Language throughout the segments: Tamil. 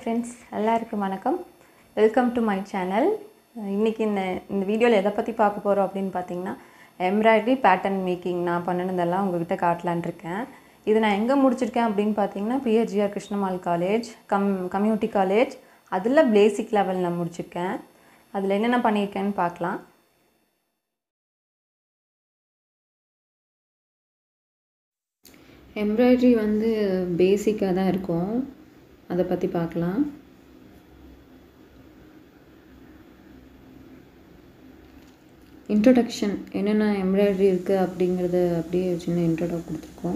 ஃப்ரெண்ட்ஸ் எல்லாருக்கும் வணக்கம் வெல்கம் டு மை சேனல் இன்றைக்கி இந்த இந்த வீடியோவில் எதை பற்றி பார்க்க போகிறோம் அப்படின்னு பார்த்தீங்கன்னா எம்ப்ராய்டரி பேட்டர்ன் மேக்கிங் நான் பண்ணினதெல்லாம் உங்ககிட்ட காட்டலான் இருக்கேன் இது நான் எங்கே முடிச்சிருக்கேன் அப்படின்னு பார்த்தீங்கன்னா பிஹெச்ஜிஆர் Krishnammal college come community college அதில் பேசிக் லெவல் நான் முடிச்சிருக்கேன் அதில் என்னென்ன பண்ணியிருக்கேன்னு பார்க்கலாம் எம்ப்ராய்டரி வந்து பேசிக்காக தான் இருக்கும் அதை பற்றி பார்க்கலாம் இன்ட்ரொடக்ஷன் என்னென்ன எம்ப்ராய்டரி இருக்குது அப்படிங்கிறத அப்படியே சின்ன இன்ட்ரோட கொடுத்துருக்கோம்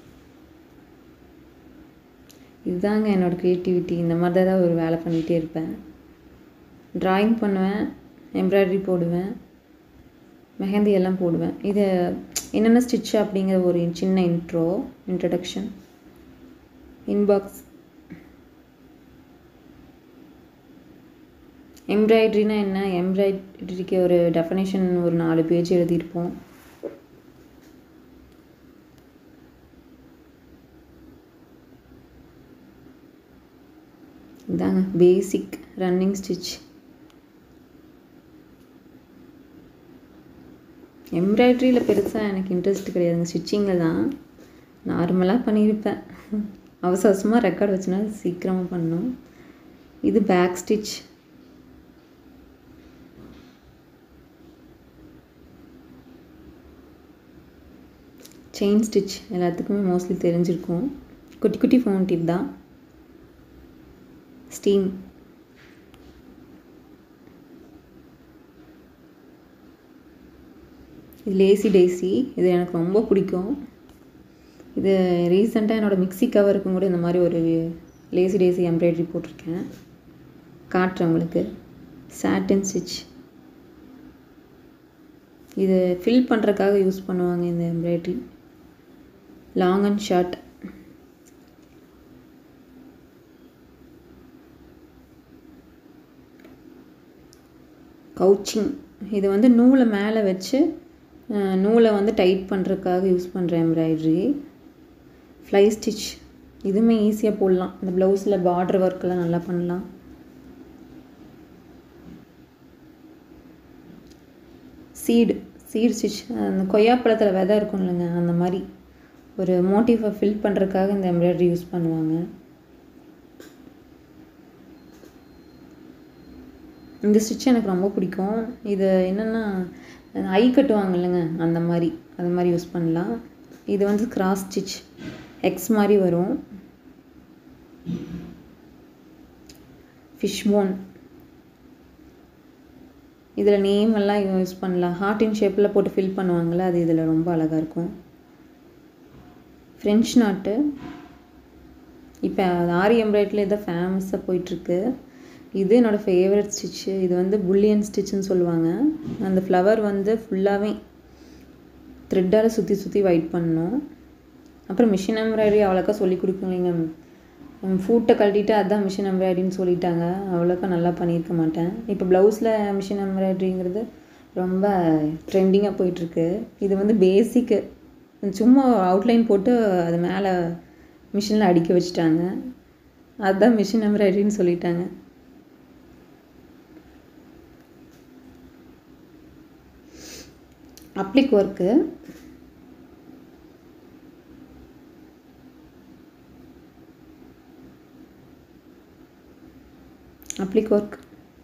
இதுதாங்க என்னோடய க்ரியேட்டிவிட்டி இந்த மாதிரி தான் ஒரு வேலை பண்ணிகிட்டே இருப்பேன் ட்ராயிங் பண்ணுவேன் எம்ப்ராய்டரி போடுவேன் மெஹந்தி எல்லாம் போடுவேன் இது என்னென்ன ஸ்டிச் அப்படிங்கிற ஒரு சின்ன இன்ட்ரோ இன்ட்ரடக்ஷன் இன்பாக்ஸ் எம்ப்ராய்ட்ரினா என்ன எம்ப்ராய்ட்ரிக்கு ஒரு டெஃபனேஷன் ஒரு நாலு பேஜ் எழுதியிருப்போம் இதாங்க பேசிக் ரன்னிங் ஸ்டிச் எம்ப்ராய்ட்ரியில் பெருசாக எனக்கு இன்ட்ரெஸ்ட் கிடையாதுங்க ஸ்டிச்சிங்கில் தான் நார்மலாக பண்ணியிருப்பேன் அவசர அவசரமாக ரெக்கார்ட் வச்சுனா சீக்கிரமாக பண்ணணும் இது பேக் ஸ்டிச் செயின் ஸ்டிச் எல்லாத்துக்குமே மோஸ்ட்லி தெரிஞ்சிருக்கும் குட்டி குட்டி ஃபோன் டிப் தான் ஸ்டீம் இது லேசி டேசி இது எனக்கு ரொம்ப பிடிக்கும் இது ரீசெண்டாக என்னோடய மிக்சி கவருக்கும் கூட இந்த மாதிரி ஒரு லேசி டேசி எம்ப்ராய்டரி போட்டிருக்கேன் காட்டுறேன் உங்களுக்கு சாட்டின் ஸ்டிச் இது ஃபில் பண்ணுறதுக்காக யூஸ் பண்ணுவாங்க இந்த embroidery long and short couching இது வந்து நூலை மேலே வச்சு நூலை வந்து டைட் பண்ணுறதுக்காக யூஸ் பண்ணுற எம்ப்ராய்ட்ரி ஃப்ளை ஸ்டிச் இதுவுமே ஈஸியாக போடலாம் இந்த ப்ளவுஸில் பார்டர் ஒர்க்கெல்லாம் நல்லா பண்ணலாம் சீடு சீடு ஸ்டிச் அந்த கொய்யாப்பழத்தில் விதை இருக்கும் இல்லைங்க அந்த மாதிரி ஒரு மோட்டிவை ஃபில் பண்ணுறதுக்காக இந்த எம்ப்ராய்டரி யூஸ் பண்ணுவாங்க இந்த ஸ்டிச் எனக்கு ரொம்ப பிடிக்கும் இது என்னென்னா ஐ கட்டுவாங்க இல்லைங்க அந்த மாதிரி அது மாதிரி யூஸ் பண்ணலாம் இது வந்து கிராஸ் ஸ்டிச் எக்ஸ் மாதிரி வரும் ஃபிஷ் போன் இதில் நேம் எல்லாம் யூஸ் பண்ணலாம் ஹார்ட்டின் ஷேப்பில் போட்டு ஃபில் பண்ணுவாங்கள்ல அது இதில் ரொம்ப அழகாக இருக்கும் ஃப்ரெஞ்ச் நாட்டு இப்போ ஆரி எம்ப்ராய்டரியில் இதான் ஃபேமஸாக போயிட்டுருக்கு இது என்னோடய ஃபேவரட் ஸ்டிச்சு இது வந்து புல்லியன் ஸ்டிச்சுன்னு சொல்லுவாங்க அந்த ஃப்ளவர் வந்து ஃபுல்லாகவே த்ரெட்டால் சுற்றி சுற்றி ஒயிட் பண்ணணும் அப்புறம் மிஷின் எம்ப்ராய்டரி அவ்வளோக்கா சொல்லி கொடுக்கலைங்க ஃபூட்டை கழட்டிட்டு அதுதான் மிஷின் எம்ப்ராய்டரின்னு சொல்லிட்டாங்க அவ்வளோக்கா நல்லா பண்ணியிருக்க மாட்டேன் இப்போ ப்ளவுஸில் மிஷின் எம்ப்ராய்டரிங்கிறது ரொம்ப ட்ரெண்டிங்காக போயிட்டுருக்கு இது வந்து பேசிக்கு சும்மா அவுட்லைன் போட்டு அது மேலே மிஷினில் அடிக்க வச்சுட்டாங்க அதுதான் மிஷின் எம்ப்ராய்டரின்னு சொல்லிட்டாங்க அப்ளிக் ஒர்க்கு அப்ளிக் ஒர்க்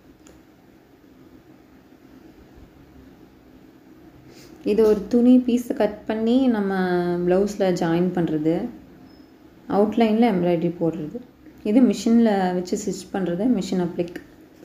இது ஒரு துணி பீஸை கட் பண்ணி நம்ம ப்ளவுஸில் ஜாயின் பண்ணுறது அவுட்லைனில் எம்ப்ராய்டரி போடுறது இது மிஷினில் வச்சு ஸ்டிச் பண்ணுறது machine applique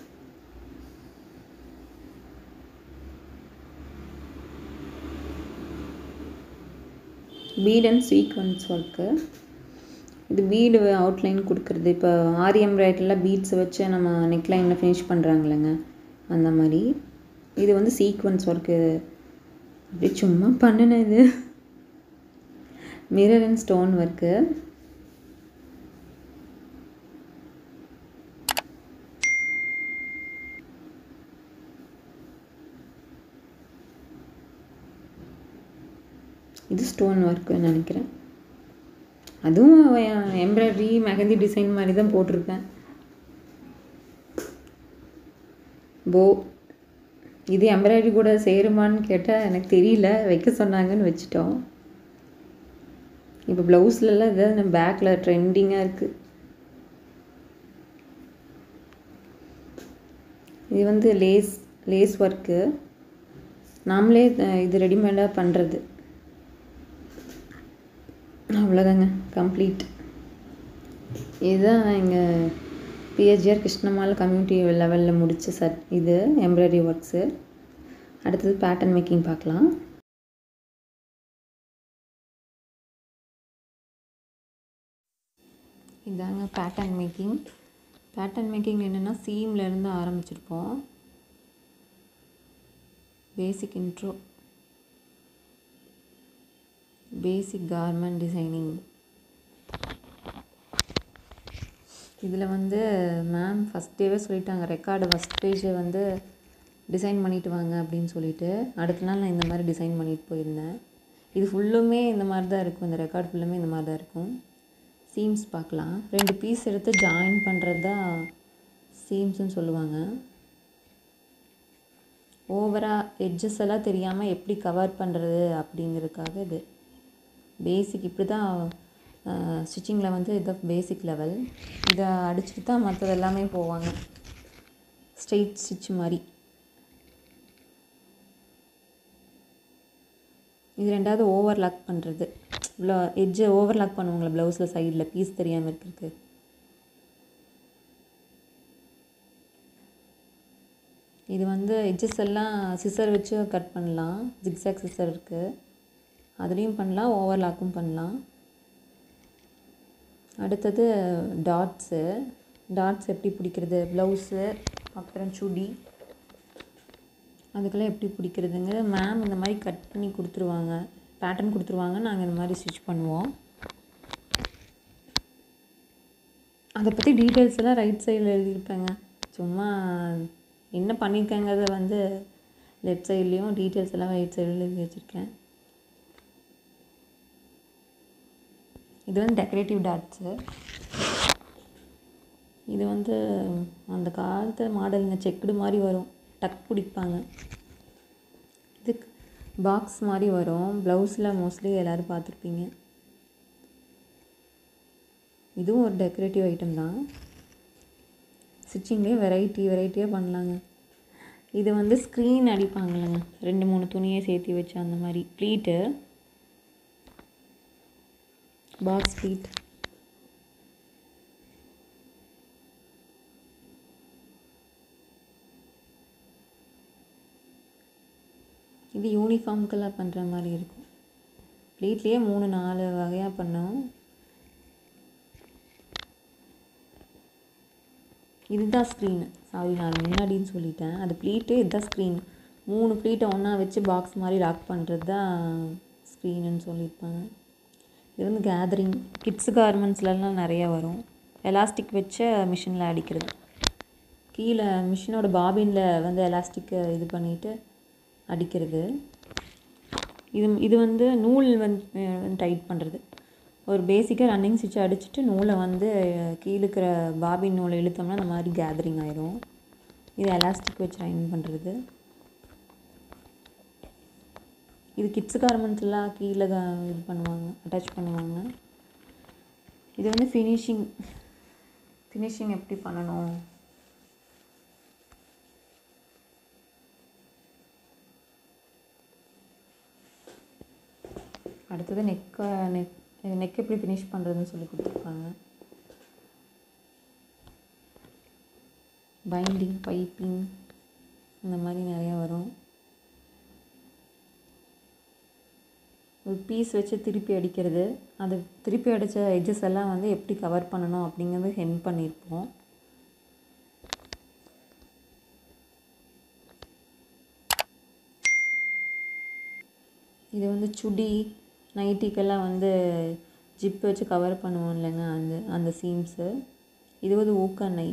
bead and sequins work இது பீடு அவுட்லைன் கொடுக்குறது இப்போ ஆரி எம்ப்ராய்டரியில் பீட்ஸை வச்சு நம்ம நெக்லைனில் ஃபினிஷ் பண்ணுறாங்களேங்க அந்த மாதிரி இது வந்து சீக்வன்ஸ் ஒர்க்கு அப்படி சும்மா பண்ணினேன் இது மிரர் அண்ட் ஸ்டோன் ஒர்க்கு இது ஸ்டோன் ஒர்க்குன்னு நினைக்கிறேன் அதுவும் எம்ப்ராய்டரி மெஹந்தி டிசைன் மாதிரி தான் போட்டிருப்பேன் போ இது எம்ப்ராய்டரி கூட சேருமான்னு கேட்டால் எனக்கு தெரியல வைக்க சொன்னாங்கன்னு வச்சுட்டோம் இப்போ ப்ளவுஸ்லலாம் இதாவது நம்ம பேக்கில் ட்ரெண்டிங்காக இருக்குது இது வந்து லேஸ் லேஸ் ஒர்க்கு நாமளே அஹ், இது ரெடிமேடாக பண்ணுறது அவ்வளோதாங்க கம்ப்ளீட் இதுதான் எங்கள் பிஹெச்ஆர் கிருஷ்ணமால் கம்யூனிட்டி லெவலில் முடித்த சட் இது எம்ப்ராய்டரி ஒர்க்ஸு அடுத்தது பேட்டர்ன் மேக்கிங் பார்க்கலாம் இதாங்க பேட்டர்ன் மேக்கிங் பேட்டர்ன் மேக்கிங் என்னென்னா சீம்லேருந்து ஆரம்பிச்சிருப்போம் basic intro basic garment designing இதில் வந்து மேம் ஃபஸ்ட் டேவே சொல்லிட்டாங்க ரெக்கார்டு ஃபஸ்ட் பேஜை வந்து டிசைன் பண்ணிட்டு வாங்க அப்படின்னு சொல்லிட்டு அடுத்த நாள் நான் இந்த மாதிரி டிசைன் பண்ணிட்டு போயிருந்தேன் இது ஃபுல்லுமே இந்த மாதிரி தான் இருக்கும் இந்த ரெக்கார்ட் ஃபுல்லுமே இந்த மாதிரி தான் இருக்கும் சீம்ஸ் பார்க்கலாம் ரெண்டு பீஸ் எடுத்து ஜாயின் பண்ணுறது தான் சீம்ஸ்னு சொல்லுவாங்க ஓவராக எட்ஜஸ் எல்லாம் தெரியாமல் எப்படி கவர் பண்ணுறது அப்படிங்கிறதுக்காக இது பேசிக் இப்படி தான் ஸ்டிச்சிங்கில் வந்து இது பேசிக் லெவல் இதை அடிச்சுட்டு தான் மற்றது எல்லாமே போவாங்க ஸ்ட்ரெயிட் ஸ்டிச் மாதிரி இது ரெண்டாவது ஓவர்லாக் பண்ணுறது இவ்வளோ எட்ஜை ஓவர்லாக் பண்ணுவாங்களே ப்ளவுஸில் சைடில் பீஸ் தெரியாமல் இருக்கிறதுக்கு இது வந்து எட்ஜஸ் எல்லாம் சிசர் வச்சு கட் பண்ணலாம் ஜிக்ஸாக் சிசர் இருக்குது அதுலேயும் பண்ணலாம் ஓவர்லாக்கும் பண்ணலாம் அடுத்தது டாட்ஸு டாட்ஸ் எப்படி பிடிக்கிறது ப்ளவுஸு அப்புறம் சுடி அதுக்கெல்லாம் எப்படி பிடிக்கிறதுங்க மேம் இந்த மாதிரி கட் பண்ணி கொடுத்துருவாங்க பேட்டர்ன் கொடுத்துருவாங்க நாங்கள் இந்த மாதிரி ஸ்டிச் பண்ணுவோம் அதை பற்றி டீட்டெயில்ஸ் எல்லாம் ரைட் சைடில் எழுதியிருப்பேங்க சும்மா என்ன பண்ணியிருக்கேங்கிறத வந்து லெஃப்ட் சைட்லேயும் டீட்டெயில்ஸ் எல்லாம் ரைட் சைடில் எழுதி வச்சுருக்கேன் இது வந்து டெக்கரேட்டிவ் டாட்ஸு இது வந்து அந்த காலத்து மாடலுங்க செக்குடு மாதிரி வரும் டக் பிடிப்பாங்க இது பாக்ஸ் மாதிரி வரும் ப்ளவுஸில் மோஸ்ட்லி எல்லோரும் பார்த்துருப்பீங்க இதுவும் ஒரு டெக்கரேட்டிவ் ஐட்டம் தான் ஸ்டிச்சிங்லேயே வெரைட்டி வெரைட்டியாக பண்ணலாங்க இது வந்து ஸ்க்ரீன் அடிப்பாங்கல்லங்க ரெண்டு மூணு துணியை சேர்த்து வச்சு அந்த மாதிரி ப்ளீட்டு பாக்ஸ் ப்ளீட் இது யூனிஃபார்முக்கெல்லாம் பண்ணுற மாதிரி இருக்கும் ப்ளீட்லேயே மூணு நாலு வகையாக பண்ணோம் இதுதான் ஸ்க்ரீனு சாரி நான் முன்னாடின்னு சொல்லிட்டேன் அது ப்ளீட்டு இதுதான் ஸ்க்ரீன் மூணு ப்ளீட்டை ஒன்றா வச்சு பாக்ஸ் மாதிரி லாக் பண்ணுறது தான் ஸ்க்ரீனுன்னு சொல்லியிருப்பாங்க இது வந்து கேதரிங் கிட்ஸ் கார்மெண்ட்ஸ்லலாம் நிறைய வரும் எலாஸ்டிக் வச்ச மிஷினில் அடிக்கிறது கீழே மிஷினோட பாபினில் வந்து எலாஸ்டிக்கை இது பண்ணிவிட்டு அடிக்கிறது இது இது வந்து நூல் வந்து டைட் பண்ணுறது ஒரு பேசிக்காக ரன்னிங் ஸ்டிச் அடிச்சுட்டு நூலை வந்து கீழே இருக்கிற பாபின் நூலை இழுத்தோம்னா அந்த மாதிரி கேதரிங் ஆயிரும் இது எலாஸ்டிக் வச்சு அயன் பண்ணுறது இது கிட்ஸ் கார்மெண்ட்ஸ்லாம் கீழே தான் இது பண்ணுவாங்க அட்டாச் பண்ணுவாங்க இது வந்து ஃபினிஷிங் ஃபினிஷிங் எப்படி பண்ணணும் அடுத்தது நெக்கை நெக் நெக் எப்படி ஃபினிஷ் பண்ணுறதுன்னு சொல்லி கொடுத்துருப்பாங்க பைண்டிங் பைப்பிங் இந்த மாதிரி நிறையா வரும் ஒரு பீஸ் வச்சு திருப்பி அடிக்கிறது அது திருப்பி அடித்த எட்ஜஸ் எல்லாம் வந்து எப்படி கவர் பண்ணணும் அப்படிங்கிறது ஹெம் பண்ணியிருப்போம் இது வந்து சுடி நைட்டிக்கெல்லாம் வந்து ஜிப் வச்சு கவர் பண்ணுவோம் இல்லைங்க அந்த அந்த சீம்ஸு இது வந்து ஊக்கண்ணை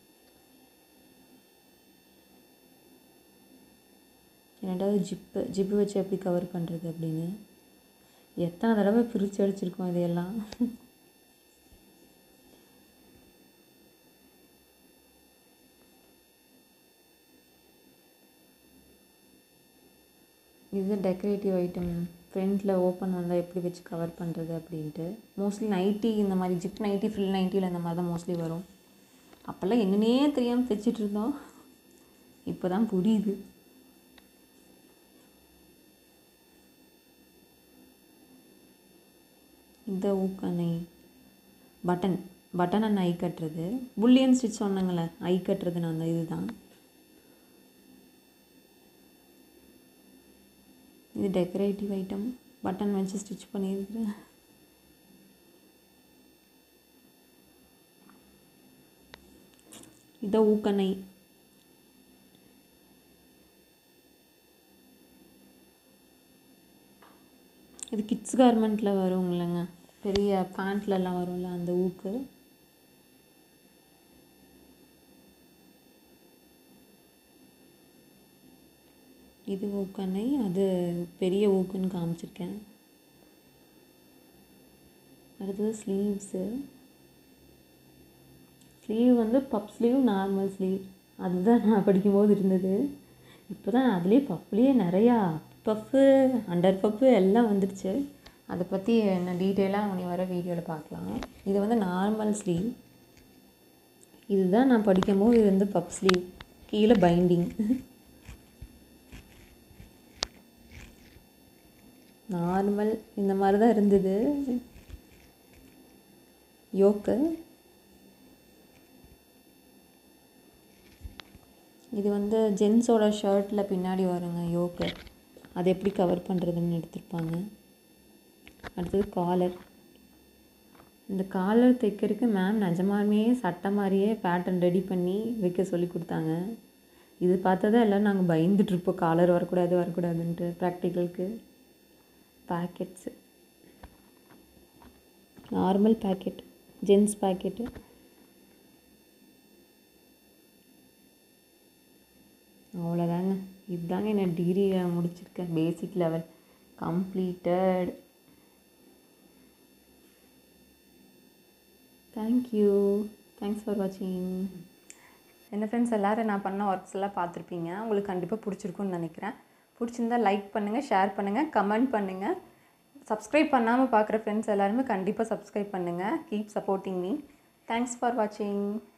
ரெண்டாவது ஜிப்பு ஜிப்பு வச்சு எப்படி கவர் பண்ணுறது அப்படின்னு எத்தனை தடவை பிரித்து அடிச்சிருக்கோம் இதையெல்லாம் இது டெக்கரேட்டிவ் ஐட்டம் ஃப்ரண்ட்டில் ஓப்பன் வந்தால் எப்படி வச்சு கவர் பண்ணுறது அப்படின்ட்டு மோஸ்ட்லி நைட்டி இந்த மாதிரி ஜிப் நைட்டி ஃப்ரில் நைட்டியில் இந்த மாதிரி தான் மோஸ்ட்லி வரும் அப்போல்லாம் என்னன்னே தெரியாமல் தைச்சிட்டு இருந்தோம் இப்போ தான் புரியுது இந்த ஊக்கணை பட்டன் பட்டன் அண்ட் ஐ கட்டுறது புல்லியன் ஸ்டிச் சொன்னாங்களே ஐ கட்டுறது நான் அந்த இதுதான் இது டெக்கரேட்டிவ் ஐட்டம் பட்டன் வச்சு ஸ்டிச் பண்ணியிருக்கிறேன் இதை ஊக்கணை இது கிட்ஸ் கார்மெண்ட்டில் வரும் இல்லைங்க பெரிய பேண்ட்லலாம் வரும்ல அந்த ஊக்கு இது ஊக்கணை அது பெரிய ஊக்குன்னு காமிச்சிருக்கேன் அடுத்தது ஸ்லீவ்ஸு ஸ்லீவ் வந்து பப் ஸ்லீவ் நார்மல் ஸ்லீவ் அதுதான் நான் படிக்கும்போது இருந்தது இப்போ தான் அதுலேயே பப்லேயே நிறையா பஃப்பு அண்டர் பஃப்பு எல்லாம் வந்துடுச்சு அதை பற்றி என்ன டீட்டெயிலாக நீ வர வீடியோவில் பார்க்கலாம் இது வந்து நார்மல் ஸ்லீவ் இதுதான் நான் படிக்கும்போது இது வந்து பப் ஸ்லீவ் கீழே பைண்டிங் நார்மல் இந்த மாதிரி தான் இருந்தது யோக்கு இது வந்து ஜென்ஸோட ஷர்ட்டில் பின்னாடி வருங்க யோக்கு அதை எப்படி கவர் பண்ணுறதுன்னு எடுத்திருப்பாங்க அடுத்தது காலர் இந்த காலர் தைக்கிறதுக்கு மேம் நிஜமாலுமே சட்டை மாதிரியே பேட்டர்ன் ரெடி பண்ணி வைக்க சொல்லி கொடுத்தாங்க இது பார்த்தா தான் எல்லோரும் நாங்கள் பயந்துட்டுருப்போம் காலர் வரக்கூடாது வரக்கூடாதுன்ட்டு ப்ராக்டிக்கலுக்கு pockets normal pocket gents pocket அவ்வளோதாங்க இதுதாங்க என்ன டிகிரி முடிச்சிருக்கேன் basic level completed thank you thanks for வாட்சிங் என்ன ஃப்ரெண்ட்ஸ் எல்லோரும் நான் பண்ண ஒர்க்ஸ் எல்லாம் பார்த்துருப்பீங்க உங்களுக்கு கண்டிப்பாக பிடிச்சிருக்குன்னு நினைக்கிறேன் பிடிச்சிருந்தா லைக் பண்ணுங்கள் ஷேர் பண்ணுங்கள் கமெண்ட் பண்ணுங்கள் சப்ஸ்கிரைப் பண்ணாமல் பார்க்குற ஃப்ரெண்ட்ஸ் எல்லாருமே கண்டிப்பாக சப்ஸ்கிரைப் பண்ணுங்கள் keep supporting me thanks for வாட்சிங்